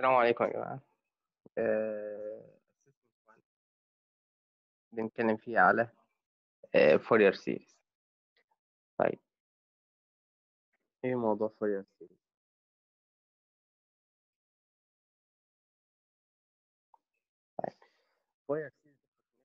السلام عليكم يا جماعة آه، بنتكلم فيه على فورير سيريز طيب ايه موضوع فورير سيريز طيب فورير سيريز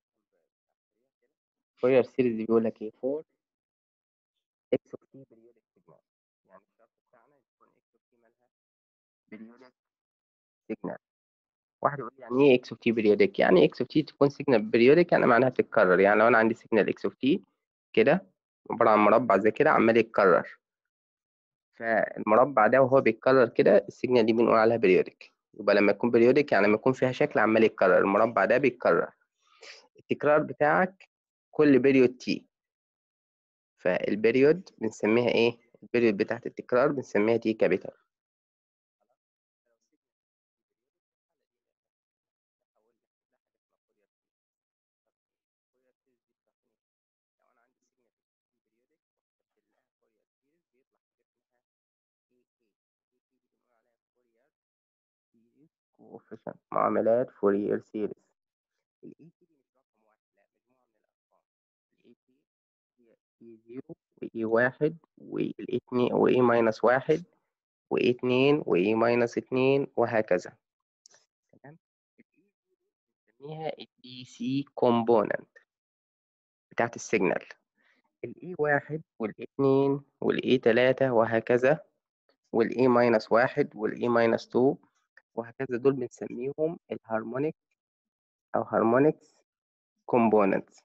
فورير سيريز بيقول لك ايه فور اكس اوف تي بريودك سيجنال يعني الشرط بتاعنا يكون اكس اوف تي مالها بريودك سيجنال واحد يقول لي يعني ايه اكس اوف تي بريودك يعني اكس اوف تي تكون سيجنال بريودك يعني معناها بتتكرر يعني لو انا عندي سيجنال اكس اوف تي كده عباره عن مربع زي كده عمال يتكرر فالمربع ده وهو بيتكرر كده السيجنال دي بنقول عليها بريودك يبقى لما يكون بريودك يعني لما يكون فيها شكل عمال يتكرر المربع ده بيتكرر التكرار بتاعك كل بريود تي فالبريود بنسميها ايه البريود بتاعت التكرار بنسميها تي كابيتال coefficient معاملات فورير سيريز ال AT دي مش رقم واحد لا مجموعة من الأرقام ال AT هي E0 و E1 وال اتنين و E ماينس واحد و E2 و E ماينس اتنين وهكذا تمام ال E0 بنسميها ال DC component بتاعت السيجنال ال E1 وال E2 وال E3 وهكذا وال E ماينس واحد وال E ماينس 2 وهكذا دول بنسميهم الهارمونيك أو هارمونيكس كومبوننتس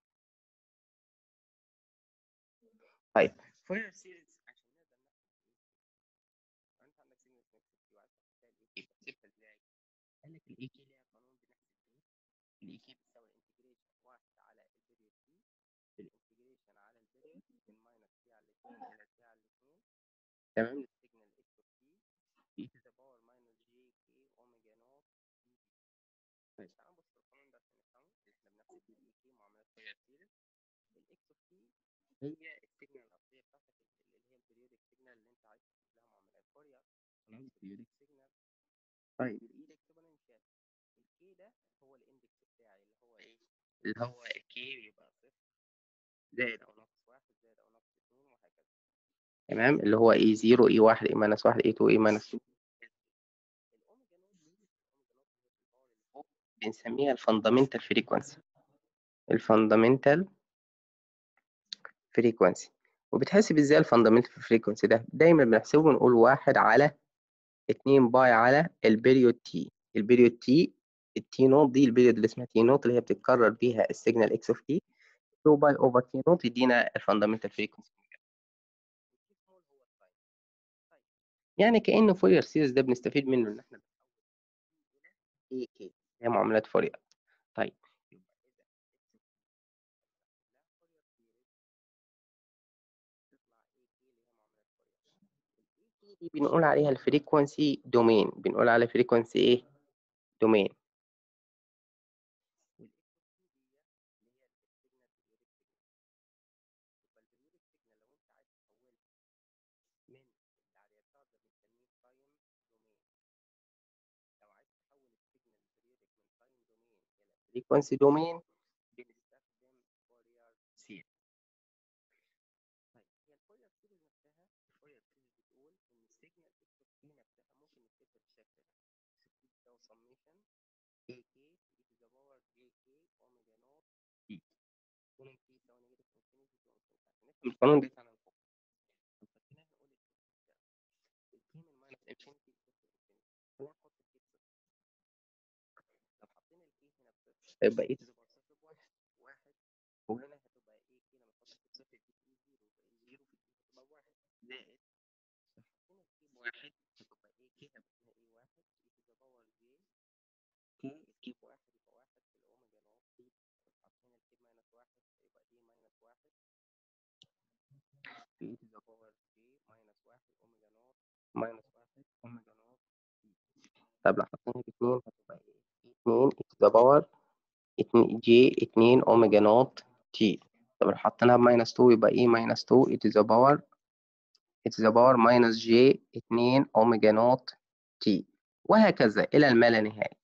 طيب فورير سيريز عشان نقدر نحسب انت عندك سيجنال نكست وعايز تحسبها الاي كي بتحسبها ازاي؟ قال لك الاي كي ليها قانون بنحسب بيه الاي كي بتساوي الانتجريشن واحد على البيريود تي الانتجريشن على البيريود من ماينس تي على 2 الى تي على 2 تمام السيجنال اكس اوف تي اي تو ذا باور ماينس جي كي اوميجا نوت طيب تعال نبص في القانون ده عشان نفهمه اللي احنا بنحسب بيه الاي كي معاملات فورير سيريز الاكس اوف تي هي السيجنال الاصليه بتاعتك اللي هي البريودك سيجنال اللي انت عايز تحسب لها معاملات فورير خلاص بريودك سيجنال طيب الاي ده اكسبوننشال الكي ده هو الاندكس بتاعي اللي هو ايه اللي هو الكي يبقى صفر زائد او ناقص واحد زائد او ناقص اتنين وهكذا تمام اللي هو اي 0 اي 1 اي ماينس 1 اي 2 اي ماينس 2 الاوميجا نود دي الاوميجا نود اللي هي اللي فوق بنسميها الفاندامنتال فريكوانسي الفاندامنتال فريكوانسي وبتحسب ازاي الفاندامنتال فريكوانسي ده دايما بنحسبه بنقول واحد على 2 باي على البيريود تي البيريود تي التي نوت دي البيريود اللي اسمها تي نوت اللي هي بتتكرر بيها السيجنال اكس اوف تي 2 باي اوفر تي نوت يدينا الفاندامنتال فريكوانسي يعني كانه فورير سيريز ده بنستفيد منه ان احنا اي كي هي معاملات فورير طيب دي بنقول عليها الفريكوانسي دومين بنقول على فريكوانسي ايه دومين فريكوانسي دومين بنستخدم فورير سيريز طيب هي الفورير سيريز نفسها الفورير سيريز بتقول ان السيجنال اكس اوف تي نفسها ممكن نكتبها بالشكل ده السكوت بتساوي سميشن اي كي اي تو ذا باور جي كي اوميجا نوت تي كون تي تساوي نيجاتيف انفينيتي تو انفينيتي عشان نفهم القانون ده تعالى نفك لو فكيناها نقول السكوت ده الكي من ماينس انفينيتي خلينا نحط الكي بصفر لو حطينا الكي هنا بصفر هيبقى اي تو ذا باور صفر بواحد واحد وهنا هتبقى ايه كي لما تحط الكي بصفر يديك اي زيرو يبقى اي زيرو في الكي هتبقى بواحد زائد لو حطينا الكي بواحد هتبقى ايه كي هيبقى اسمها ايه واحد اي تو ذا باور جي كي الكي بواحد يبقى واحد في الاوميجا نوت تي لو حطينا الكي بماينس واحد هيبقى دي ماينس واحد في اي تو ذا باور جي ماينس واحد اوميجا نوت ماينس واحد اوميجا نوت تي طب لو حطينا باتنين هتبقى ايه اتنين اي تو ذا باور اتنين جي اتنين اوميجا نوت تي طب لو حطيناها بماينس 2 يبقى ايه ماينس 2 اي تو ذا باور اي تو ذا باور ماينس جي اتنين اوميجا نوت تي وهكذا إلى الما لا نهاية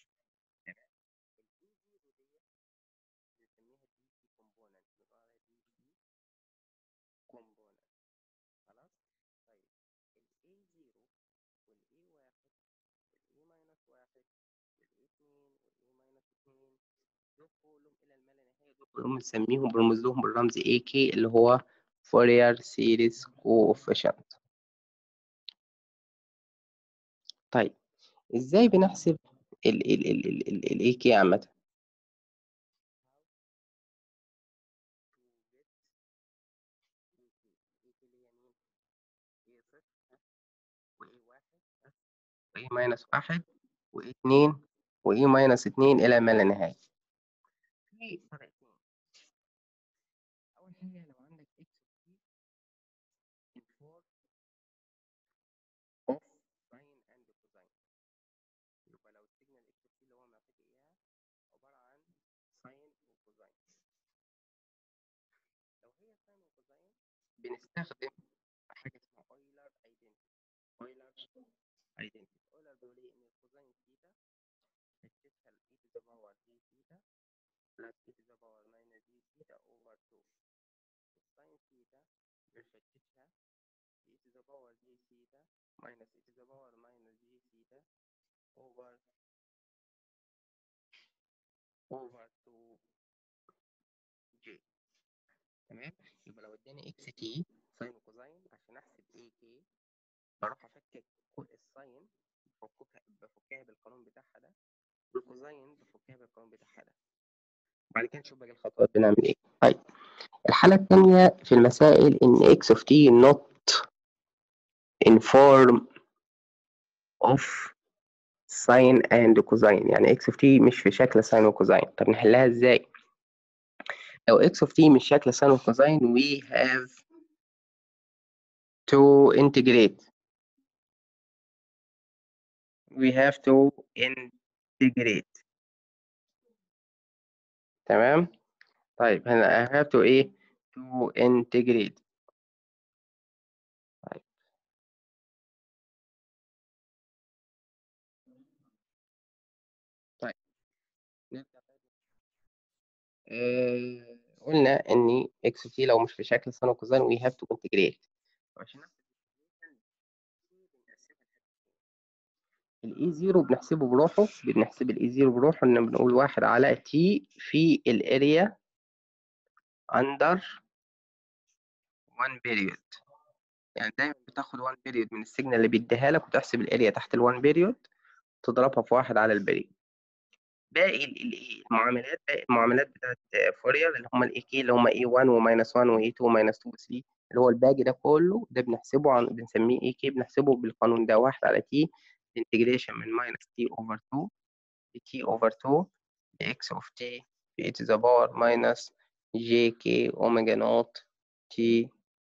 كلهم بنسميهم بنرمز لهم بالرمز AK اللي هو Fourier Series Coefficient طيب ازاي بنحسب ال ال ال ال ال ال AK عامة وإيه ماينس واحد وإيه اتنين وإيه ماينس اتنين إلى ما لا نهاية في طريقتين أول حاجة لو عندك x in form of sine and cosine يبقى لو السيجنال x اللي هو معطيك إياها عبارة عن ساين وكوزاين لو هي ساين وكوزاين بنستخدم حاجة اسمها أويلر ايدنتي أويلر ايدنتي أويلر بيقول إيه إن الكوزاين ثيتا بتشكل e to the power j ثيتا plus e to the power minus j ثيتا over 2 والساين ثيتا بنفتشها e to the power j ثيتا minus e to the power minus j ثيتا over over 2 j تمام يبقى لو اداني اكس تي ساين وكوزاين عشان احسب اي كي بروح افكك كل الساين بفكها بفكها بالقانون بتاعها ده والكوزاين بفكها بالقانون بتاعها ده وبعد كده نشوف باقي الخطوات بنعمل ايه طيب الحالة الثانية في المسائل ان اكس اوف تي not in form of sine and cosine يعني اكس اوف تي مش في شكل ساين وكوزاين طب نحلها ازاي لو اكس اوف تي مش شكل ساين وكوزاين we have to integrate we have to integrate تمام طيب هنا I have to ايه to integrate طيب طيب نرجع طيب آه قلنا ان اكس تي لو مش في شكل ساين وكوزاين we have to integrate عشان الاي زيرو بنحسبه بروحه بنحسب الاي زيرو بروحه ان بنقول واحد على تي في الاريا اندر 1 بيريود يعني دايما بتاخد 1 بيريود من السيجنال اللي بيديها لك وتحسب الاريا تحت ال 1 بيريود تضربها في واحد على البيريود باقي المعاملات باقي المعاملات بتاعت فورير اللي هم الاي كي اللي هم اي 1 وماينس 1 واي 2 وماينس 2 و3 اللي هو الباقي ده كله ده بنحسبه عن بنسميه اي كي بنحسبه بالقانون ده واحد على تي انتجريشن من ماينس تي اوفر 2 تي اوفر 2 اكس اوف تي في to the power minus جي كي اوميجا نوت تي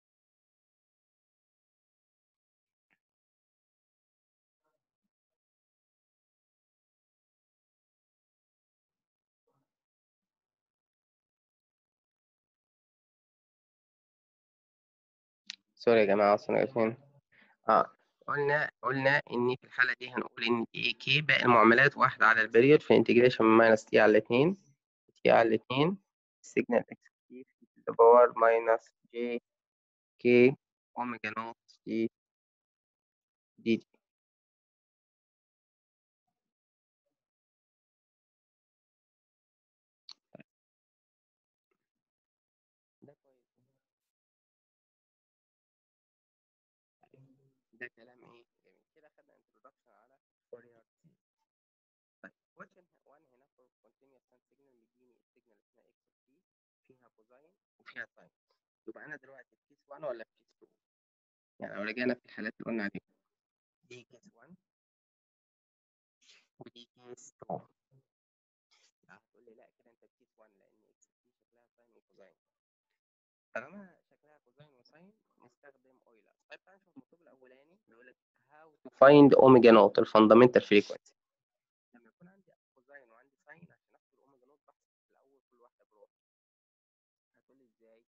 سوري يا جماعة أصلا أنا فين اه قلنا قلنا ان في الحالة دي هنقول ان اي كي باقي المعاملات واحد على البريود في انتجريشن من ماينس تي على الاتنين تي على الاتنين سيجنال اكس تي في الباور ماينس جي كي اوميجا نوت تي دي دي ده كويس ده كلام ايه جميل كده خدنا introduction على فورير طيب question 1 هنا for continuous time signal مديني السيجنال اسمها اكس اوف تي فيها كوزاين وفيها ساين يبقى انا دلوقتي في كيس 1 ولا في كيس 2 يعني لو رجعنا في الحالات اللي قلنا عليها دي كيس 1 ودي كيس 2 هتقول لي لا كده انت في كيس 1 لان اكس اوف تي شكلها ساين وكوزاين طالما شكلها كوزاين وساين نستخدم اويلر طيب تعالى نشوف المطلوب الاولاني بيقول لك how to find اوميجا نوت الفاندامنتال فريكوانسي لما يكون عندي كوزاين وعندي ساين عشان احسب الاوميجا نوت بحسب في الاول كل واحده بروح هتقول لي ازاي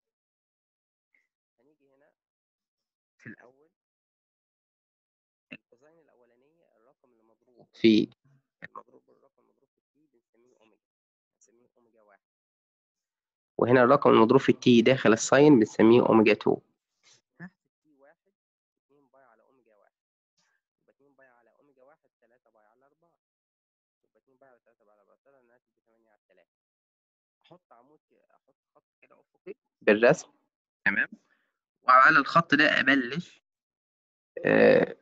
هنيجي هنا في الاول الكوزاين الاولانيه الرقم الرقم اللي مضروب في المضروب الرقم المضروب في التي بنسميه اوميجا بنسميه اوميجا واحد وهنا الرقم المضروب في التي داخل الساين بنسميه اوميجا 2 هحسب تي واحد 2 باي على اوميجا واحد يبقى 2 باي على اوميجا واحد 3 باي على 4 يبقى 2 باي على 3 باي على 4 3 الناتج ب 8 على 3 احط عمود كده احط خط كده افقي بالرسم تمام وعلى الخط ده ابلش آه،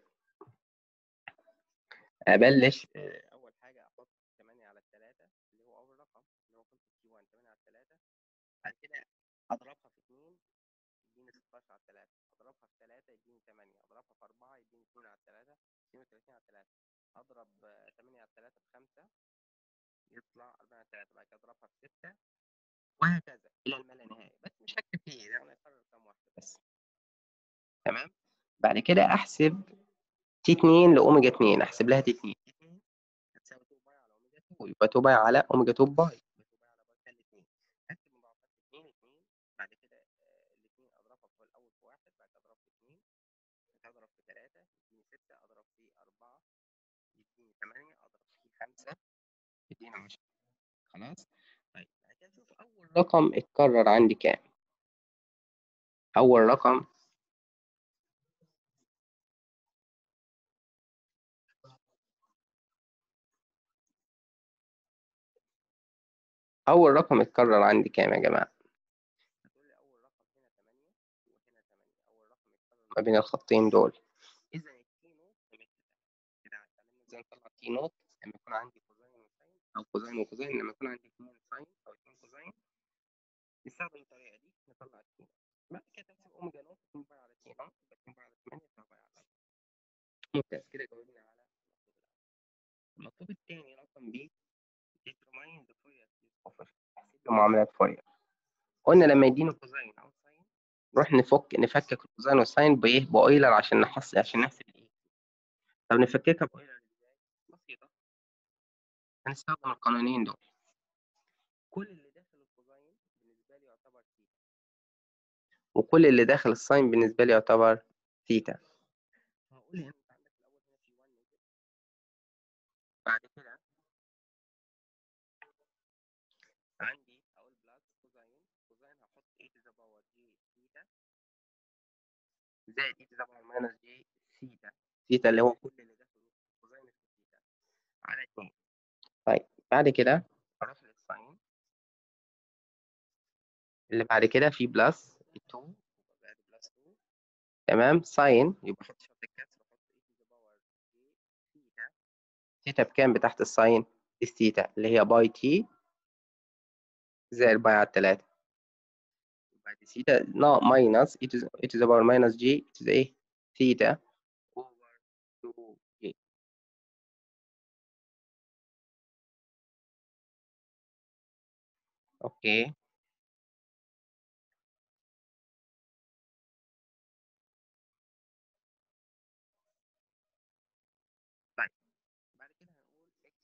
ابلش آه، اول حاجه احط 8 على 3 اللي هو اول رقم اللي هو كنت تي 1 8 على 3 بعد كده اضربها في 2 يديني 16 على 3 اضربها في 3 يديني 8 اضربها في 4 يديني 2 على 3 32 على 3 اضرب آه، 8 على 3 في 5 يطلع 4 على 3 بعد كده اضربها في 6 وهكذا الى الما لا نهايه بس مش هكتب فيه يعني اكرر كام واحده بس تمام بعد كده احسب تي 2 لاوميجا 2 احسب لها تي 2 تي 2 هتساوي 2 باي على اوميجا 2 يبقى 2 باي على اوميجا 2 باي يبقى 2 باي على باي تخلي 2 اكتب مضاعفات 2 2 بعد كده الاثنين اضربها في الاول في 1 بعد كده اضرب في 2 اضرب في 3 يديني 6 اضرب في 4 يديني 8 اضرب في 5 يديني 10 خلاص طيب بعد كده نشوف اول رقم اتكرر عندي كام اول رقم اول رقم اتكرر عندي كام يا جماعه هتقول لي اول رقم هنا 8 وهنا 8 اول رقم اتكرر ما بين الخطين دول اذا التي نوت قيمتها كده اتعلمنا ازاي نطلع تي نوت لما يكون عندي كوزين وساين او كوزين وكوزين لما يكون عندي اثنين ساين او اثنين كوزين نستخدم الطريقه دي نطلع التي نوت بعد كده تحسب اوميجا نوت 2 باي على تي نوت يبقى 2 باي على 8 2 باي على 4 ممتاز كده جاوبنا على المطلوب الاول المطلوب الثاني رقم بي determine the Fourier series of احسب له معاملات فورير قلنا لما يديني كوزين او ساين نروح نفك نفكك الكوزين والساين بايه باويلر عشان نحصل عشان نحسب الايه طب نفككها باويلر ازاي بسيطه هنستخدم القانونين دول كل اللي داخل الكوزين بالنسبه لي يعتبر ثيتا وكل اللي داخل الساين بالنسبه لي يعتبر ثيتا هقول هنا انت عندك الاول هنا في 1 نيجاتيف بعد كده عندي اقول بلس كوزين كوزين هحط اي تو ذا باور جي ثيتا زائد اي تو ذا باور ماينس جي ثيتا ثيتا اللي هو كل اللي داخل كوزين في ثيتا على 2 طيب بعد كده اروح للساين اللي بعد كده في بلس 2 بعد بلس 2 تمام ساين يبقى احط شرط الكسر احط اي تو ذا باور جي ثيتا ثيتا بكام بتاعت الساين الثيتا اللي هي باي تي زائد باي على التلاتة بعد ثيتا نا ماينس اي تو ذا باور ماينس جي اي تو ذا ايه ثيتا اوفر 2 جي اوكي طيب بعد كده هنقول x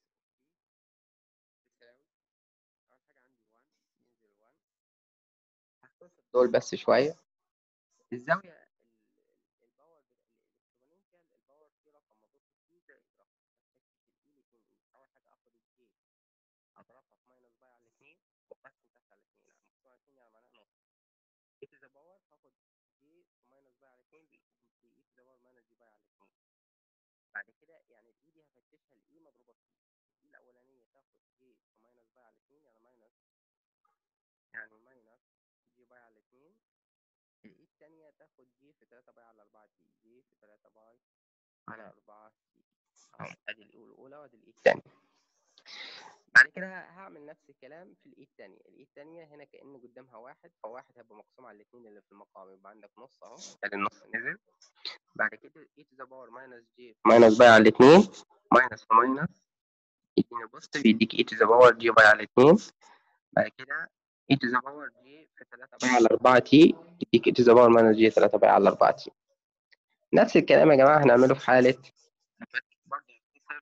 تساوي اول حاجه عندي 1 ينزل 1 هختصر دول بس شويه الزاويه الباور الاكسبوننشال الباور فيه رقم مضروب في التي زائد رقم بس الاي الاثنين ايه اول حاجه اخد الجي اضربها في ماينس باي على الاثنين وبقسم تحت على الاثنين مقسوم على الاثنين يعني معناها نص اي تو ذا باور هاخد جي في ماينس باي على الاثنين باي تو ذا باور ماينس جي باي على الاثنين بعد كده يعني الاي دي هفتشها الاي مضروبه في الاي الاولانيه تاخد جي في ماينس باي على الاثنين يعني ماينس يعني ماينس جي باي على الاثنين الاي الثانيه تاخد جي في 3 باي على 4 تي جي في 3 باي على 4 تي اهو ادي الاي الاولى وادي الاي الثانيه بعد كده هعمل نفس الكلام في الاي الثانيه الاي الثانيه هنا كان قدامها واحد فواحد هيبقى مقسوم على الاثنين اللي في المقام يبقى عندك نص اهو ادي النص نزل بعد كده اي تو ذا باور ماينس جي ماينس باي على الاثنين ماينس في ماينس يديني بوزيتيف يديك اي تو ذا باور جي باي على الاثنين بعد كده اي تو ذا باور جي في 3 باي على 4 تي يديك اي تو ذا باور ماينس جي 3 باي على 4 تي نفس الكلام يا جماعه هنعمله في حاله برضه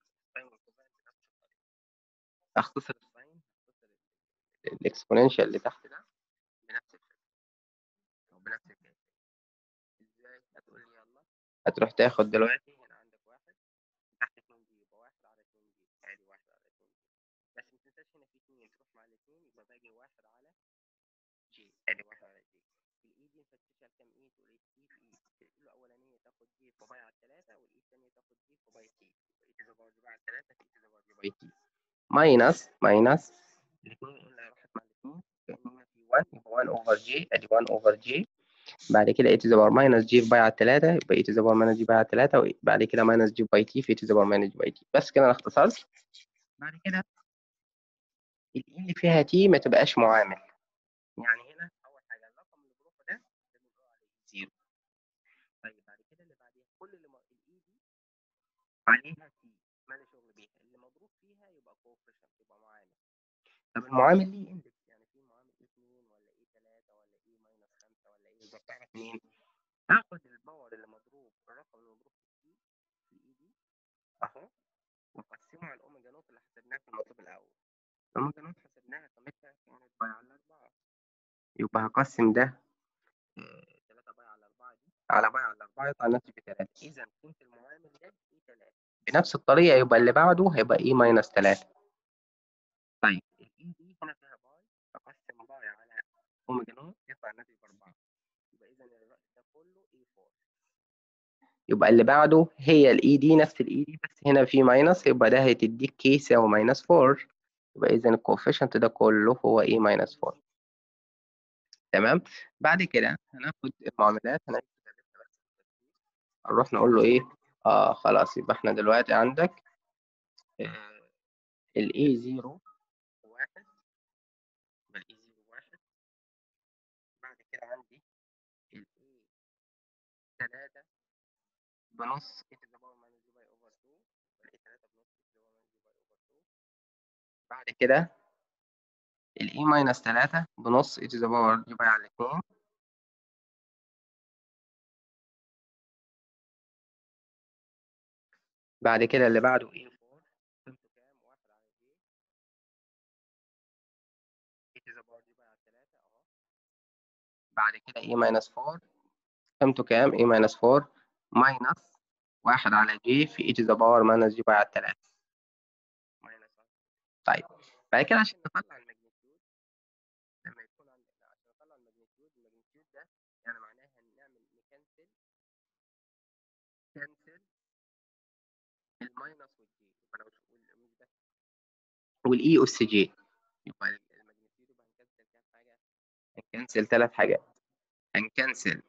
اختصر الساين اختصر الاكسبوننشال اللي تحت ده بنفس الفكره او بنفس الكيفيه ازاي هتقول لي يلا هتروح تاخد دلوقتي هنا عندك واحد تحت 2 دي جي ادي واحد على اتنين جي بس ما تنساش هنا في اتنين تروح مع الاتنين يبقى باقي واحد على جي ادي واحد على جي الاي دي نفتشها بكام اي تقول اي في اي الاولانيه تاخد جي في باي على التلاته والاي الثانيه تاخد جي في باي تي يبقى اي تي باور جي باي على التلاته في اي تي باور جي باي تي ماينس ماينس الاثنين اللي راحت مع الاثنين كان هنا في 1 يبقى 1 اوفر جي ادي 1 اوفر جي بعد كده اي تو ذا باور ماينس جي في باي على التلاته يبقى اي تو ذا باور ماينس جي باي على التلاته وبعد كده ماينس جي باي تي في اي تو ذا باور ماينس جي باي تي بس كده انا اختصرت بعد كده الاي اللي فيها تي ما تبقاش معامل يعني هنا اول حاجه الرقم اللي بروحه ده ده بنقول عليه زيرو طيب بعد كده اللي بعديها كل اللي الاي دي عليها تي مالي شغل بيها اللي مضروب فيها يبقى كوفيشنت يبقى معامل طب المعامل ليه اندكس يعني في معامل اي 2 ولا اي 3 ولا اي ماينس 5 ولا اي يبقى بتعرف منين؟ اخد الباور اللي مضروب الرقم اللي مضروب في التي في الاي دي اهو واقسمه على الاوميجا نوت اللي حسبناها في المطلوب الاول الاوميجا نوت حسبناها قيمتها كانت باي على 4 يبقى هقسم ده 3 باي على 4 دي على باي على 4 يطلع الناتج ب 3 اذا قيمه المعامل ده اي 3 بنفس الطريقه يبقى اللي بعده هيبقى اي ماينس 3 طيب الاي دي هنا فيها باي اقسم باي على اوميجا نوت يطلع الناتج ب 4 يبقى اذا الرأس ده كله اي 4 يبقى اللي بعده هي الاي دي نفس الاي دي بس هنا في ماينس يبقى ده هتديك كي يساوي ماينس 4 يبقى اذا الكوفيشنت ده كله هو اي ماينس 4 تمام بعد كده هناخد المعاملات هنكتب نروح نقول له ايه اه خلاص يبقى احنا دلوقتي عندك آه الاي 0 واحد يبقى الاي 0 واحد بعد كده عندي الاي 3 بنص اي تو ذا باور ماينس جي باي اوفر 2 الاي 3 بنص اي تو ذا باور ماينس جي باي اوفر 2 بعد كده الاي ماينس 3 بنص اي تو ذا باور جي باي على 2 بعد كده اللي بعده اي 4 قيمته كام؟ 1 على جي اي تو ذا باور جي باي على 3 اهو بعد كده اي ماينس 4 قيمته كام؟ اي ماينس 4 ماينس 1 على جي في اي تو ذا باور ماينس جي باي على 3 ماينس طيب بعد كده عشان نطلع الماجنتيود لما يكون عندنا عشان نطلع الماجنتيود الماجنتيود ده يعني معناها نعمل نكنسل كنسل الماينس والجي يبقى لو مش ده والاي اس جي يبقى الماجنتيود يبقى هنكنسل كام حاجه؟ هنكنسل ثلاث حاجات هنكنسل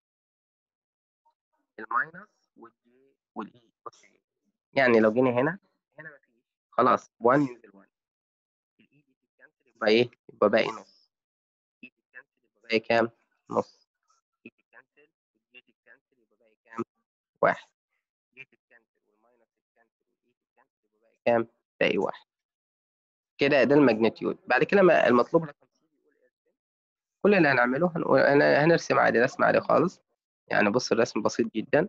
الماينس والجي والاي اس جي يعني لو جينا هنا هنا مفيش خلاص 1 ينزل 1 الاي دي تتكنسل يبقى ايه؟ يبقى باقي نص اي تتكنسل يبقى باقي كام؟ نص اي تتكنسل والجي تتكنسل يبقى باقي كام؟ واحد جي تتكنسل والماينس تتكنسل والاي تتكنسل يبقى باقي كام؟ باقي واحد كده ده الماجنتيود بعد كده ما المطلوب رقم سي بيقول ارسم كل اللي هنعمله هنقول هنرسم عادي رسم عادي خالص يعني بص الرسم بسيط جدا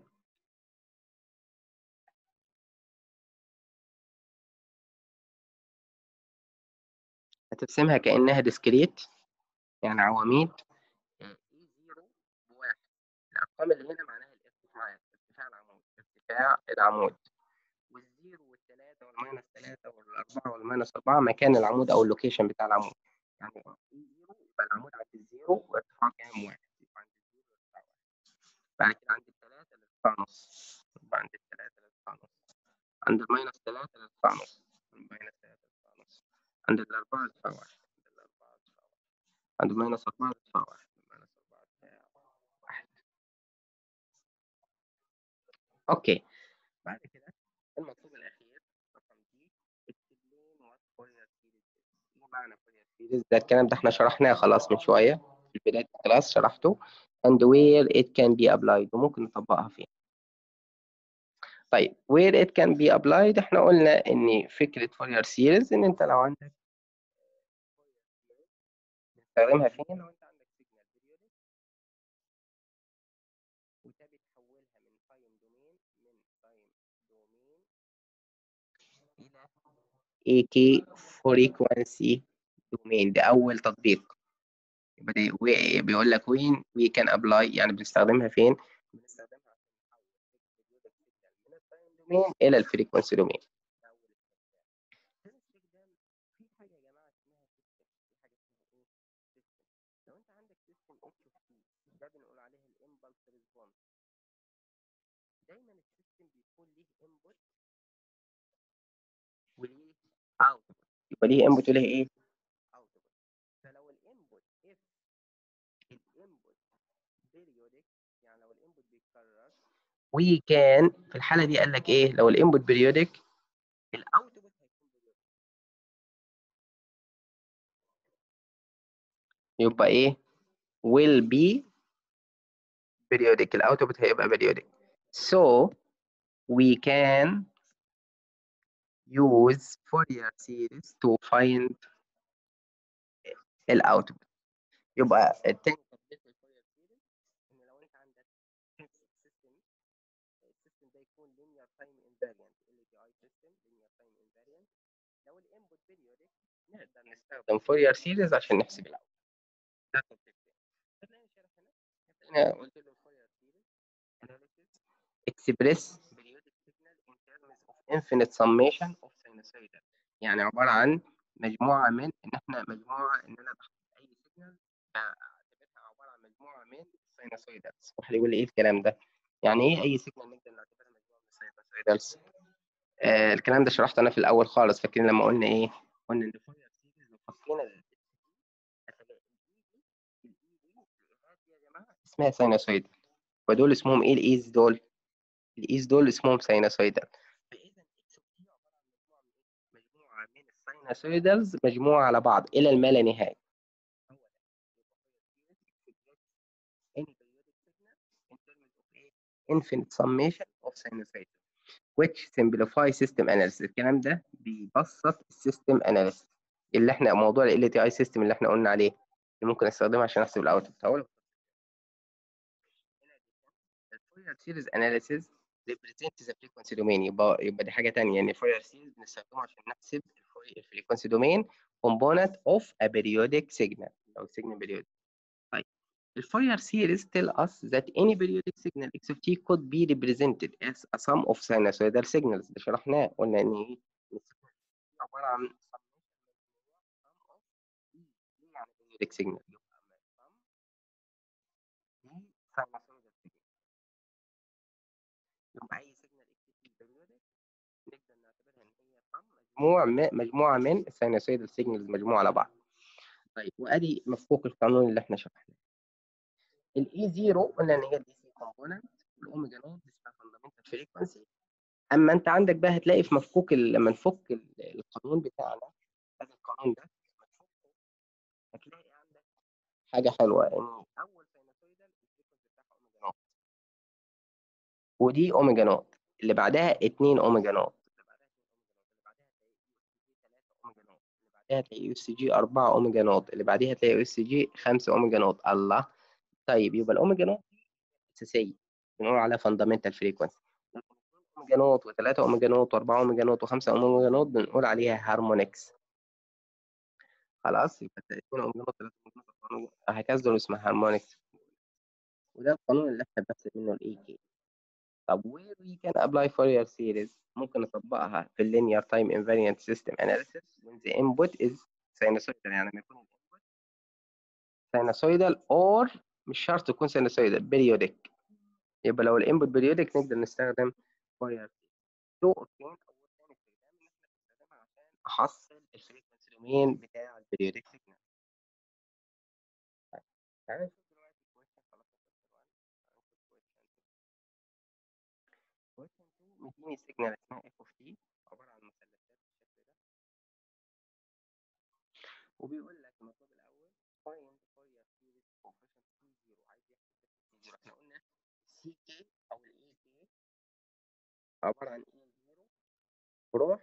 هترسمها كأنها ديسكريت يعني عواميد اي زيرو بواحد الأرقام اللي هنا معناها الارتفاع ارتفاع العمود ارتفاع العمود والزيرو والثلاثة والماينس ثلاثة والأربعة والماينس أربعة مكان العمود أو اللوكيشن بتاع العمود يعني اي زيرو يبقى العمود عند الزيرو وارتفاعه كام واحد يبقى عند الزيرو ارتفاع واحد بعد كده عند الثلاثة الارتفاع نص يبقى عند الثلاثة الارتفاع نص عند الماينس ثلاثة الارتفاع نص الماينس ثلاثة الارتفاع نص عند الأربعة ارتفاع واحد عند الأربعة ارتفاع واحد عند الماينس أربعة ارتفاع واحد الماينس أربعة ارتفاع واحد أوكي بعد كده المطلوب الأخير رقم دي explain what Fourier series is إيه معنى Fourier series ده الكلام ده احنا شرحناه خلاص من شوية في بداية الكلاس شرحته and where it can be applied وممكن نطبقها فين طيب where it can be applied احنا قلنا ان فكرة Fourier series ان انت لو عندك تستخدمها فين لو انت عندك سيجنال بيريودك وانت بتحولها من تايم دومين من تايم دومين الى AK frequency domain ده اول تطبيق يبقى ده بيقول لك وين we can apply يعني بنستخدمها فين بنستخدمها عشان نحول periodic signal من التايم دومين الى الفريكونسي دومين يبقى ليه انبوت وليه ايه اوتبوت فلو الانبوت if الانبوت periodic يعني لو الانبوت بيتكرر we can في الحاله دي قال لك ايه لو الانبوت periodic الاوتبوت هيكون periodic يبقى ايه will be periodic الاوتبوت هيبقى periodic so we can use Fourier series to find الاوتبوت يبقى التاني تطبيق الفورير سيريز ان لو انت عندك سيستم السيستم ده يكون linear time invariant LTI system linear time invariant لو الانبوت periodic نقدر نستخدم فورير سيريز عشان نحسب الاوتبوت ده تطبيق تاني هتلاقيني شارح هنا هنا قلت له فورير سيريز analysis express periodic signal in terms of infinite summation of sinusoidal يعني عبارة عن مجموعة من إن إحنا مجموعة إن أنا بحط أي سيجنال بعتبرها عبارة عن مجموعة من الساينوسويدالز واحد يقول لي إيه الكلام ده؟ يعني إيه أي سيجنال نقدر نعتبرها مجموعة من الساينوسويدالز؟ آه الكلام ده شرحته أنا في الأول خالص فاكرين لما قلنا إيه؟ قلنا إن فورير سيريز لو حطينا ال هتلاقي الإي دي الإيهات دي يا جماعة اسمها ساينوسويدال ودول اسمهم إيه الإيز دول؟ الإيز دول اسمهم ساينوسويدال فإذا إكس دي عبارة عن مجموعة من مجموعة من الساينوسويدالز مجموعة على بعض إلى الما لا نهاية هو ده any periodic signal in terms of a infinite summation of sinusoidal which simplify system analysis الكلام ده بيبسط السيستم analysis اللي احنا موضوع ال LTI system اللي احنا قلنا عليه اللي ممكن استخدمه عشان احسب الاوتبوت هقول الفورير سيريز analysis represents the frequency domain يبقى يبقى دي حاجه ثانيه يعني الفورير سيريز بنستخدمه عشان نحسب الفريكونسي دومين component of a periodic signal او signal periodic طيب الفورير series tell us that any periodic signal x of t could be represented as a sum of sinusoidal signals ده شرحناه قلنا ان ايه عباره عن sum of e يعني periodic signal يبقى sum e sinusoidal signal يبقى اي signal x of t periodic نقدر نعتبرها ان هي sum مجموع مجموعه من السينوسويدال سيجنالز مجموعه على بعض طيب وادي مفكوك القانون اللي احنا شرحناه الاي 0 قلنا ان هي الدي سي كومبوننت والاوميجا نوت اسمها فاندامنتال فريكونسي اما انت عندك بقى هتلاقي في مفكوك لما نفك القانون بتاعنا هذا القانون ده هتلاقي عندك حاجه حلوه ان اول ساينوسويدال الفريكونسي بتاعها اوميجا نوت ودي اوميجا نوت اللي بعدها 2 اوميجا نوت اللي بعدها هتلاقي يو اس جي 4 اوميجا نوت اللي بعدها هتلاقي يو اس جي 5 اوميجا نوت الله طيب يبقى الاوميجا نوت اساسيه بنقول عليها فاندامنتال فريكونسي اوميجا نوت و3 اوميجا نوت و4 اوميجا نوت و5 اوميجا نوت بنقول عليها هارمونكس خلاص يبقى 2 اوميجا نوت 3 اوميجا نوت هكذا دول اسمها هارمونكس وده القانون اللي احنا بنحسب منه الاي كي طب where we can apply Fourier series ممكن نطبقها في linear time invariant system analysis when the input is sinusoidal يعني لما يكون الانبوت sinusoidal or مش شرط تكون sinusoidal periodic يبقى لو الانبوت periodic نقدر نستخدم Fourier series تو اوبشن اول ثاني استخدام ان احنا بنستخدمها عشان احصل الفريكونسي دومين بتاع البريودك سيجنال طيب تعالى نشوف دلوقتي question خلاص question 2 مديني سيجنال اسمها اف اوف تي عباره عن مثلثات بالشكل ده وبيقول لك المطلوب الاول find Fourier series coefficient t 0 عايز يحسب t 0 احنا قلنا سي كي او الاي كي عباره عن اي 0 بروح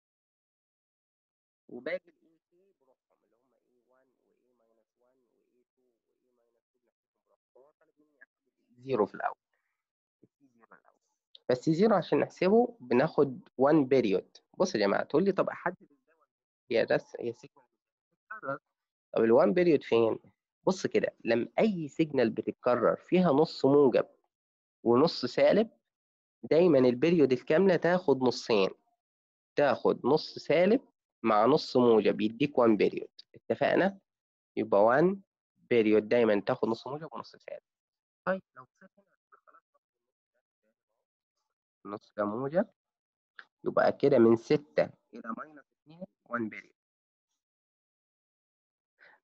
وباقي الاي كي بروحهم اللي هم اي 1 واي ماينس 1 واي 2 واي ماينس 2 بنحسبهم بروحهم هو طالب مني احسب زيرو في الاول التي زيرو الاول بس زيرو عشان نحسبه بناخد 1 بيريود بص يا جماعه تقول لي طب احدد ازاي هي بس هي سيجنال بتتكرر طب ال1 بيريود فين؟ بص كده لما اي سيجنال بتتكرر فيها نص موجب ونص سالب دايما البيريود الكامله تاخد نصين تاخد نص سالب مع نص موجب يديك 1 بيريود اتفقنا يبقى 1 بيريود دايما تاخد نص موجب ونص سالب طيب لو بصيت هنا خلاص نص ده موجب يبقى كده من 6 الى ماينس 2 1 بيريود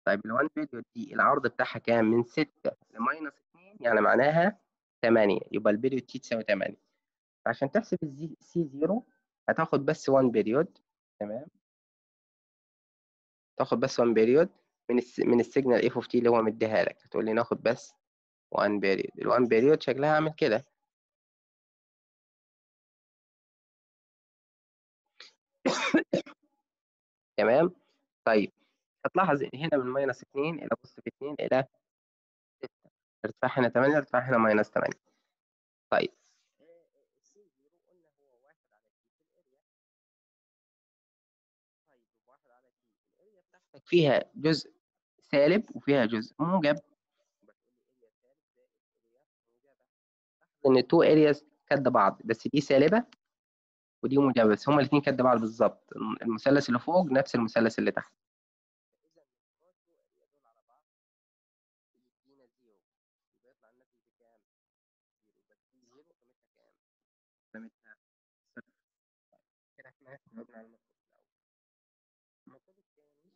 طيب ال1 بيريود دي العرض بتاعها كام من 6 لماينس 2 يعني معناها 8 يبقى البيريود تي تساوي 8 عشان تحسب السي 0 هتاخد بس 1 بيريود تمام تاخد بس 1 بيريود من الس... من السيجنال اف اوف تي اللي هو مديها لك هتقول لي ناخد بس 1 بيريود ال 1 بيريود شكلها عامل كده تمام طيب هتلاحظ هنا من ماينس 2 الى بوزيتيف 2 الى 6 ارتفاع هنا 8 ارتفاع هنا ماينس 8 طيب السي 0 قلنا هو 1 على تي في الاريا طيب 1 على تي الاريا بتاعتك فيها جزء سالب وفيها جزء موجب ان التو ارياز قد بعض بس دي سالبه ودي موجبه بس هما الاثنين قد بعض بالظبط المثلث اللي فوق نفس المثلث اللي تحت قيمتها صفر كده احنا جاوبنا على المطلوب الأول المطلوب الثاني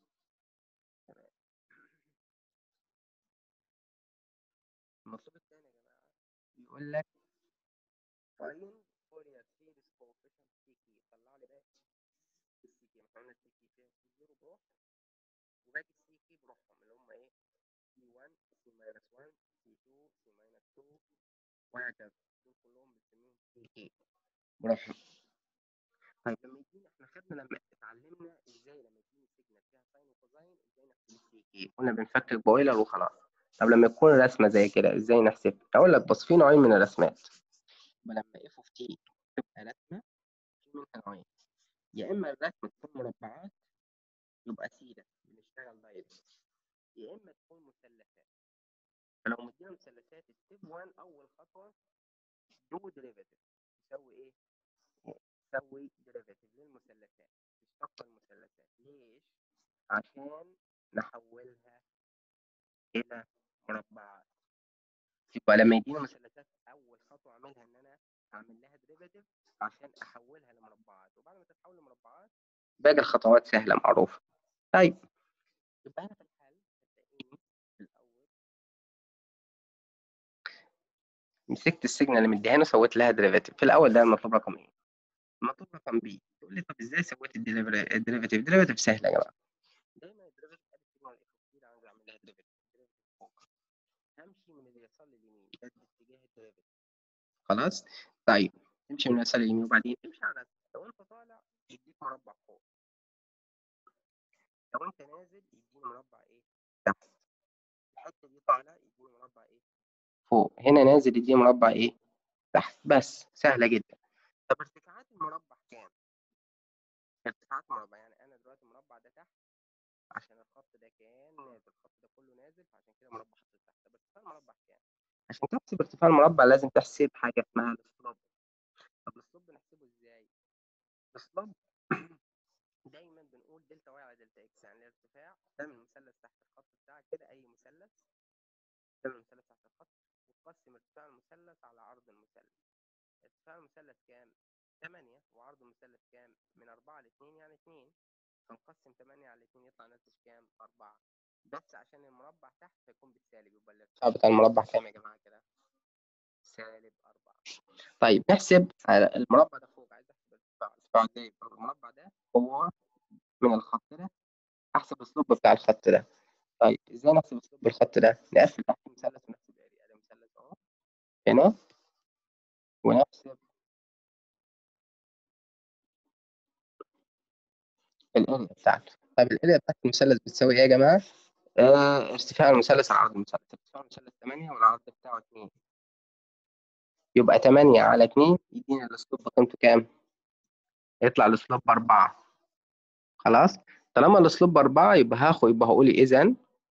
المطلوب الثاني يا جماعة بيقول لك find Fourier series coefficient سي كي طلع لي بقى السي كي احنا قلنا السي كي فيها سي 0 بروح وباقي السي كي بروحهم اللي هم ايه سي 1 سي ماينس 1 سي 2 سي ماينس 2 وهكذا دول كلهم بنسميهم سي كي بروحهم طيب لما يجينا احنا خدنا لما اتعلمنا ازاي لما يجيني سيجنال فيها ساين وكوزاين ازاي نحسب السي كي قلنا بنفكك بويلر وخلاص طب لما تكون رسمه زي كده ازاي نحسب اقول لك بص في نوعين من الرسمات لما اف اوف تي تبقى رسمه في منها نوعين يا اما الرسمه تكون مربعات يبقى سيده بنشتغل دايركت يا اما تكون مثلثات فلو مدينا مثلثات ستيب 1 اول خطوه دو ديريفيتيف تساوي ايه؟ تسوي ديريفيتيف للمثلثات تشتق المثلثات ليش؟ عشان نحولها الى مربعات يبقى لما يدينا مثلثات اول خطوه اعملها ان انا اعمل لها ديريفيتيف عشان احولها لمربعات وبعد ما تتحول لمربعات باقي الخطوات سهله معروفه طيب يبقى انا في الحل هتلاقيني في الاول مسكت السيجنال اللي مديهاني وسويت لها ديريفيتيف في الاول ده المطلوب رقم ايه المطلوب رقم بي تقول لي طب ازاي سويت الديريفيتيف الديريفيتيف سهله يا جماعه دايما الديريفيتيف ادي السيجنال الاف عايز اعمل لها ديريفيتيف فوق همشي من اليسار لليمين ده اتجاه الديريفيتيف خلاص طيب تمشي من اليسار لليمين وبعدين تمشي على لو انت طالع يديك مربع فوق لو انت نازل يديني مربع ايه تحت الحته دي طالعه يديني مربع ايه فوق هنا نازل يديني مربع ايه تحت بس سهله جدا طب ارتفاعات المربع كام ارتفاعات المربع يعني انا دلوقتي المربع ده تحت عشان الخط ده كان نازل الخط ده كله نازل فعشان كده مربع حطيت تحت طب ارتفاع المربع كام عشان تحسب ارتفاع المربع لازم تحسب حاجه اسمها السلوب طب السلوب بنحسبه ازاي السلوب دايما بنقول دلتا واي على دلتا اكس يعني الارتفاع تعمل مثلث تحت الخط بتاعك كده اي مثلث تعمل مثلث تحت الخط وتقسم ارتفاع المثلث على عرض المثلث ارتفاع المثلث كام 8 وعرض المثلث كام من 4 ل 2 يعني 2 فنقسم 8 على 2 يطلع ناتج كام 4 بس عشان المربع تحت فيكون بالسالب يبقى الارتفاع بتاع المربع كام يا جماعه كده سالب 4 طيب نحسب المربع ده فوق عايز احسب الارتفاع الارتفاع ده يبقى المربع ده هو من الخط ده احسب السلوب بتاع الخط ده طيب ازاي نحسب السلوب بالخط ده نقفل تحت مثلث ونحسب اريا ده مثلث اهو هنا ونحسب الاريا بتاعته طيب الاريا بتاعت المثلث بتساوي ايه يا جماعه آه ارتفاع المثلث على عرض المثلث ارتفاع المثلث 8 والعرض بتاعه 2 يبقى 8 على 2 يدينا الاسلوب قيمته كام يطلع الاسلوب 4 خلاص طالما الاسلوب 4 يبقى هاخد يبقى هقول اذا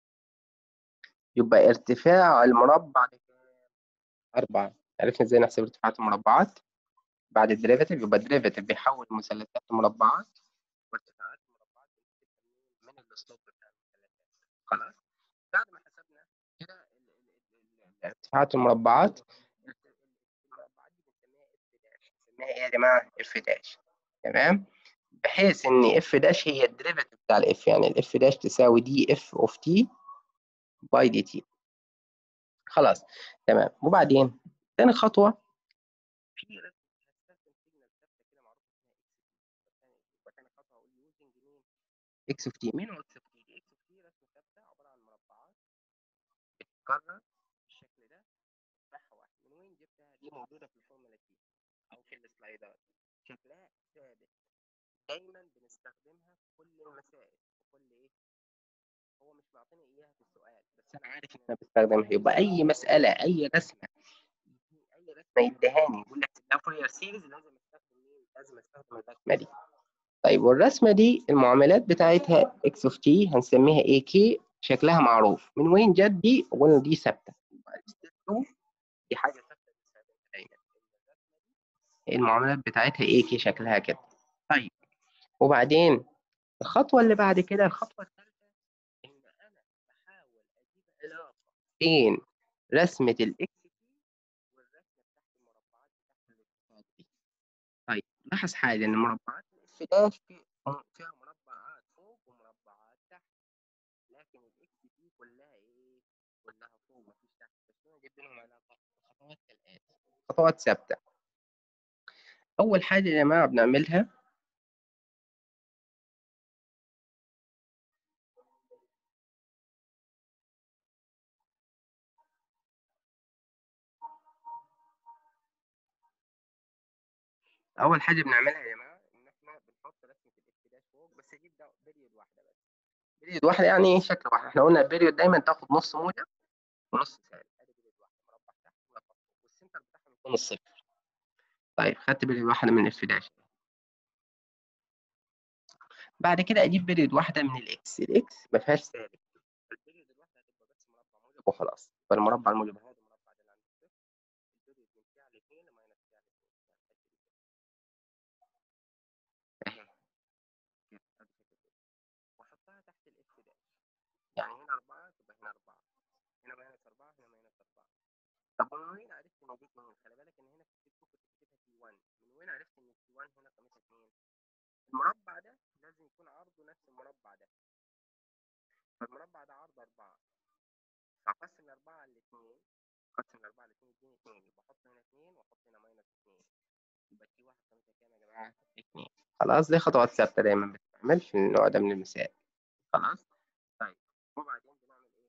يبقى ارتفاع المربع ده كام 4 عرفنا ازاي نحسب ارتفاعات المربعات بعد الديريفيتيف يبقى الديريفيتيف بيحول مثلثات لمربعات وارتفاعات المربعات من الاسلوب بتاع المثلثات خلاص بعد ما حسبنا كده ارتفاعات المربعات المربعات دي بنسميها اف داش بنسميها ايه يا جماعه اف داش تمام بحيث ان اف داش هي الديريفيتيف بتاع الاف يعني الاف داش تساوي دي اف اوف تي باي دي تي خلاص تمام وبعدين تاني خطوه في هستخدم سيجنال ثابته كده معروفه اسمها اكس تاني خطوه هقول يوزنج مين اكس اوف تي مين هو اكس اوف تي اكس اوف تي رسمه ثابته عباره عن مربعات بتتكرر بالشكل ده صح واحد من وين جبتها دي موجوده في الفورمولا تي او في السلايدات شكلها ثابت دايما بنستخدمها في كل المسائل في كل ايه هو مش معطيني اياها في السؤال بس انا عارف ان انا بستخدمها يبقى اي مساله اي رسمه اي رسمه يديهاني يقول لك ده فورير سيريز لازم استخدم مين لازم استخدم الرسمه دي طيب والرسمه دي المعاملات بتاعتها اكس اوف تي هنسميها اي كي شكلها معروف من وين جت دي قلنا دي ثابته دي حاجه ثابته بنستخدمها دايما المعاملات بتاعتها اي كي شكلها كده طيب وبعدين الخطوه اللي بعد كده الخطوه الثالثه ان انا بحاول اجيب علاقه بين رسمه الاكس تي والرسمه تحت المربعات بتاعت الاتصالات دي طيب لاحظ حاجه ان مربعات الاف داش فيها مربعات فوق ومربعات تحت لكن الاكس تي كلها ايه كلها فوق مفيش تحت بس انا جبت لهم علاقه الخطوات كالاتي خطوات ثابته اول حاجه يا جماعه بنعملها اول حاجه بنعملها يا جماعه ان احنا بنحط رسمه الاف داش فوق بس اجيب ده بيريود واحده بس بيريود واحده يعني ايه شكل واحد احنا قلنا البيريود دايما تاخد نص موجب ونص سالب ادي بيريود واحده مربع تحت ومربع فوق والسنتر بتاعها بيكون الصفر طيب خدت بيريود واحده من الاف داش بعد كده اجيب بيريود واحده من الاكس الاكس ما فيهاش سالب البيريود الواحده هتبقى بس مربع موجب وخلاص فالمربع الموجب هذا المربع ده اللي عند الصفر البيريود من سي على 2 لماينس سي على 2 واحطها تحت الاف داش يعني هنا 4 تبقى هنا 4 هنا ماينس 4 هنا ماينس 4 طب من وين عرفت ان دي 2 خلي بالك ان هنا في التيك كنت كاتبها تي 1 من وين عرفت ان تي 1 هنا قيمتها 2 المربع ده لازم يكون عرضه نفس المربع ده فالمربع ده عرض 4 فاقسم 4 على 2 اقسم 4 على 2 يديني 2 يبقى احط هنا 2 واحط هنا ماينس 2 يبقى تي 1 قيمتها كام يا جماعه 2 خلاص دي خطوات ثابته دايما بتتعمل في النوع ده من المسائل خلاص طيب وبعدين بنعمل ايه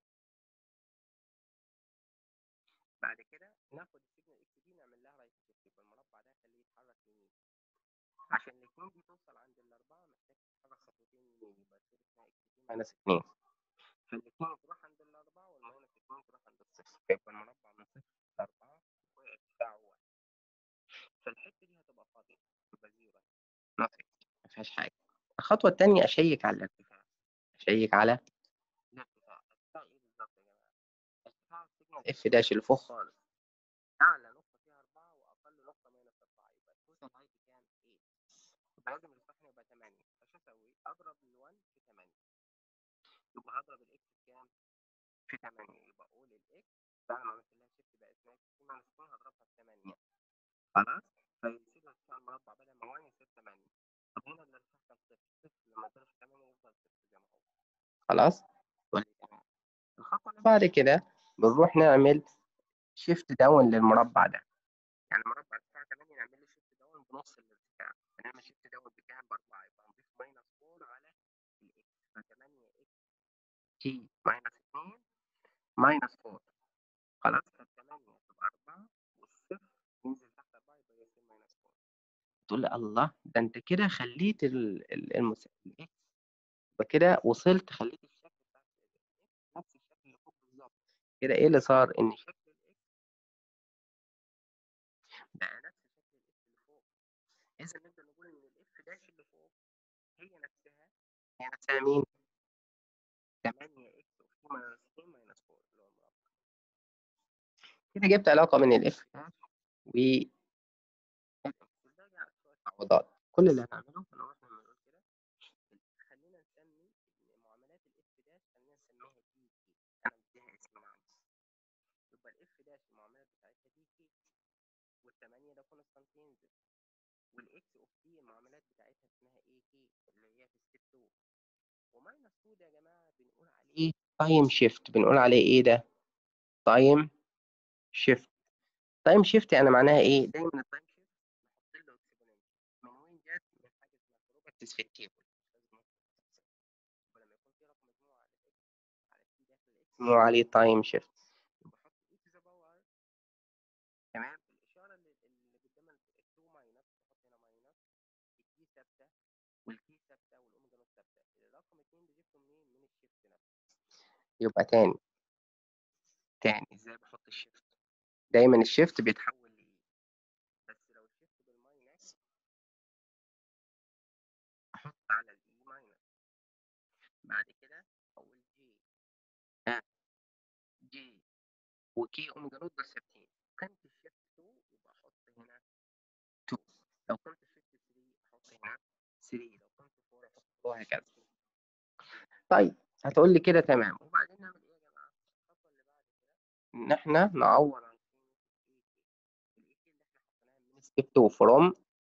بعد كده ناخد السيجنال اكس دي نعمل لها رايت شيفت يبقى المربع ده خليه يتحرك يمين عشان الاثنين دي توصل عند الاربعه محتاج تتحرك خطوتين يمين يبقى تصير اسمها اكس دي ماينس 2 فالاثنين تروح عند الاربعه والماينس 2 تروح عند الصفر فيبقى المربع من صفر لاربعه وارتفاعه واحد فالحته دي هتبقى فاضيه تبقى زيرو ناقص ما فيهاش حاجه الخطوه الثانيه اشيك على الارتفاع اشيك على الارتفاع ارتفاع ايه بالظبط يا جماعه ارتفاع السيجنال اف داش اللي فوق خالص اعلى نقطه فيها 4 واقل نقطه ماينس 4 يبقى التوتال هايت كام 8 يبقى لازم الارتفاع هنا يبقى 8 فايش اسوي اضرب ال1 في 8 يبقى هضرب الاكس في كام في 8 يبقى اقول الاكس بعد ما عملت لها شيفت بقى اسمها اكس ماينس 2 هضربها في 8 خلاص فيصير الارتفاع المربع بدل ما 1 يصير 8 طب هنا الارتفاع كان صفر صفر لما اضرب في 8 يفضل صفر زي ما هو خلاص الخطوه اللي بعد كده بنروح نعمل شيفت داون للمربع ده يعني المربع ارتفاع 8 نعمل له شيفت داون بنص الارتفاع هنعمل شيفت داون بكام ب 4 يبقى نضيف ماينس 4 على الاكس ف 8 اكس تي ماينس 2 ماينس 4 خلاص ف 8 تبقى 4 والصفر ينزل تحت 4 يبقى يصير ماينس 4 تقول لي الله ده انت كده خليت المسافه الاكس يبقى كده وصلت خليت الشكل بتاع نفس الشكل اللي فوق بالظبط كده ايه اللي صار ان شكل الاكس بقى نفس شكل الاكس اللي فوق اذا نقدر نقول ان الاف داش اللي فوق هي نفسها هي نفسها مين 8 اكس اوف تي ماينس 2 ماينس 4 اللي هو المربع كده جبت علاقه بين الاف داش و تعويضات كل اللي هنعمله هنروح نعمل كده خلينا نسمي معاملات الاف داش خلينا نسميها دي كي انا مديها اسم من عندي يبقى الاف داش المعاملات بتاعتها دي كي والثمانية ده كونستانت ينزل والاكس اوف تي المعاملات بتاعتها اسمها ايه كي اللي هي في ستيب 2 وماينس 2 ده يا جماعه بنقول عليه تايم شيفت بنقول عليه ايه ده تايم شيفت تايم شيفت يعني معناها ايه دايما التايم شيفت بحط له اكسبوننشال من وين جت من حاجه اسمها بروبرتيز في التيبل ولما يكون في رقم مجموع على الاكس على التي داخل الاكس بنقول عليه تايم شيفت بحط اي تو ذا باور تمام الاشاره اللي اللي قدام ال 2 ماينس بحط هنا ماينس التي ثابته والكي ثابته والاوميجا نوت ثابته الرقم 2 ده جبته منين من الشيفت نفسه يبقى تاني تاني ازاي بحط الشيفت دايما الشيفت بيتحول لايه بس لو الشيفت بالماينس احط على الاي ماينس بعد كده اقول جي ها جي وكي اوميجا نوت دول ثابتين كانت الشيفت 2 يبقى احط هنا 2 لو كنت الشيفت 3 احط هنا 3 لو كنت 4 احط 4 وهكذا طيب هتقول لي كده تمام وبعدين نعمل ايه يا جماعه الخطوه اللي بعد كده ان احنا نعوض عن قيمه الاي كي اللي احنا حطيناها من ستيب 2 فروم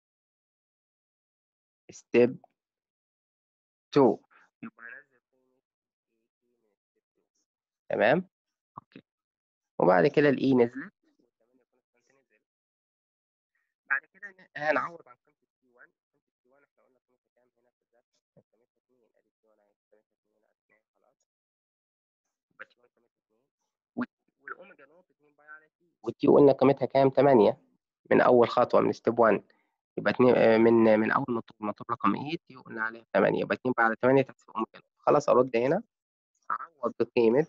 ستيب 2 يبقى هنزل قيمه الاي كي من ستيب 2 تمام اوكي وبعد كده الاي نزلت والثمانيه كونستانت نزل بعد كده ن- هنعوض عن قيمه التي 1 قيمه التي 1 احنا قلنا قيمتها كام هنا في الرسم كانت قيمتها 2 ادي التي 1 اهي قيمتها 2 ادي 2 خلاص يبقى تي 1 قيمتها 2 وال- والاوميجا نوت 2 باي على تي والتي قلنا قيمتها كام 8 من اول خطوه من ستيب 1 يبقى 2 من من اول مطلوب مطلوب رقم 8 تي قلنا عليها 8 يبقى 2 باي على 8 تحسب اوميجا نوت خلاص ارد هنا اعوض بقيمه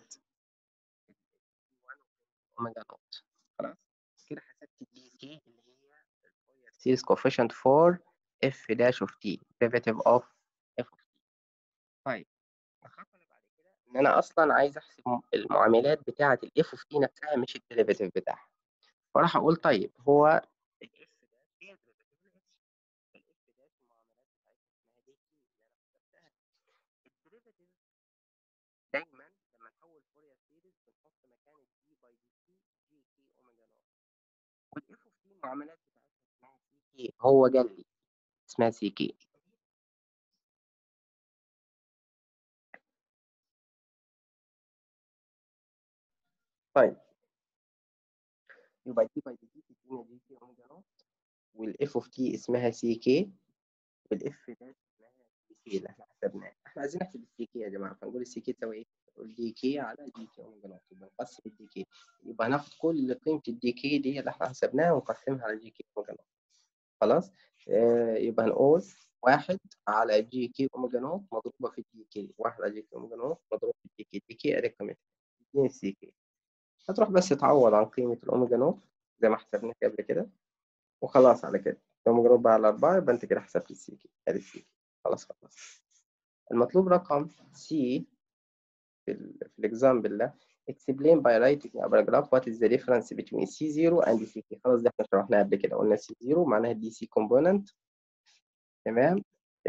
اوميجا نوت خلاص كده حسبت الدي كي اللي هي سيريز coefficient for f dash of t derivative of f of t طيب الخطوه اللي بعد كده ان انا اصلا عايز احسب م- المعاملات بتاعه الاف اوف تي نفسها مش الديريفيتيف بتاعها فراح اقول طيب هو الاف داش هي ديريفيتيف الاف الاف داش المعاملات بتاعتها اسمها دي كي اللي انا حسبتها الديريفيتيف دايما لما نحول فورير سيريز بنحط مكان الدي باي دي كي جي كي اوميجا نوت والاف اوف تي المعاملات بتاعتها اسمها سي كي هو قال لي اسمها سي كي طيب يبقى دي باي دي كي تدينا دي كي اوميجا نوت والاف اوف تي اسمها سي كي والاف داش اسمها سي كي اللي احنا حسبناها احنا عايزين نحسب السي كي يا جماعه فنقول السي كي تساوي ايه؟ نقول دي كي على دي كي اوميجا نوت يبقى نقسم الدي كي يبقى هناخد كل قيمه الدي كي دي اللي احنا حسبناها ونقسمها على جي كي اوميجا نوت خلاص آه يبقى هنقول واحد على جي كي اوميجا نوت مضروبه في الدي كي واحد على جي كي اوميجا نوت مضروبه في الدي كي دي كي ادي قيمتها تديني السي كي هتروح بس تعوض عن قيمه الاوميجا نوت زي ما حسبناها قبل كده وخلاص على كده لو مجرد بقى على أربعة يبقى أنت كده حسبت السي كي أدي السي كي خلاص خلاص المطلوب رقم سي في ال في الإكزامبل ده explain by writing a paragraph what is the difference between C0 and CK خلاص ده احنا شرحناه قبل كده قلنا C0 معناها دي سي component تمام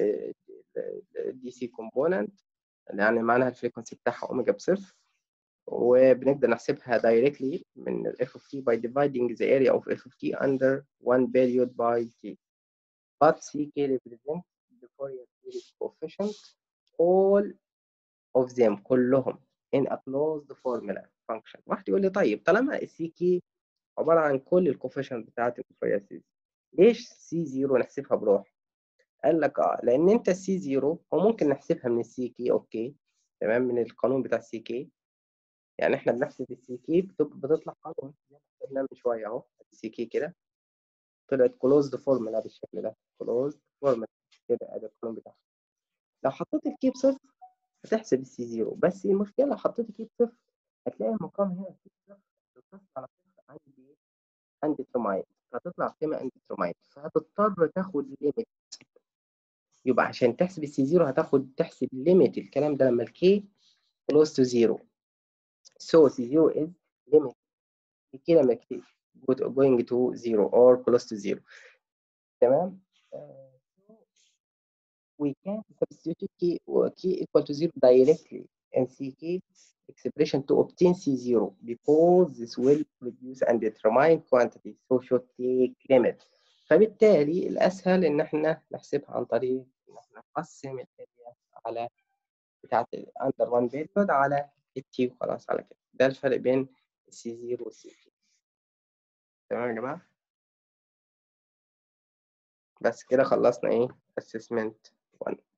دي سي component يعني معناها الفريكونسي بتاعها اوميجا بصفر وبنقدر نحسبها directly من ال f of t by dividing the area of f of t under one period by t but CK represents the Fourier series coefficient all of them كلهم in a closed formula function واحد يقول لي طيب طالما السي كي عبارة عن كل الكوفيشنت بتاعت الفورير سيريز ليش سي زيرو نحسبها بروح؟ قال لك اه لان انت السي زيرو هو ممكن نحسبها من السي كي اوكي تمام من القانون بتاع السي كي يعني احنا بنحسب السي كي بتطلع قانون زي ما حسبناه من شويه اهو السي كي كده طلعت كلوزد فورمولا بالشكل ده كلوزد فورمولا كده ادي القانون بتاعها لو حطيت الكي بصفر هتحسب السي زيرو بس المشكله لو حطيت الكي بصفر هتلاقي المقام هنا في صفر بتصل على صفر عندي عندي ترومايت هتطلع قيمه عندي ترومايت فهتضطر تاخد ليميت يبقى عشان تحسب السي زيرو هتاخد تحسب ليميت الكلام ده لما الكي close to zero so c zero is limit كي لما الكي going to zero or close to zero تمام uh, so we can substitute key key equal to zero directly in ck expression to obtain c0 because this will produce and determine quantity so should take limit فبالتالي الأسهل إن إحنا نحسبها عن طريق إن إحنا نقسم الاريا على بتاعة الأندر وان بيريود على التي وخلاص على كده ده الفرق بين السي زيرو والسي تي تمام يا جماعة بس كده خلصنا إيه assessment 1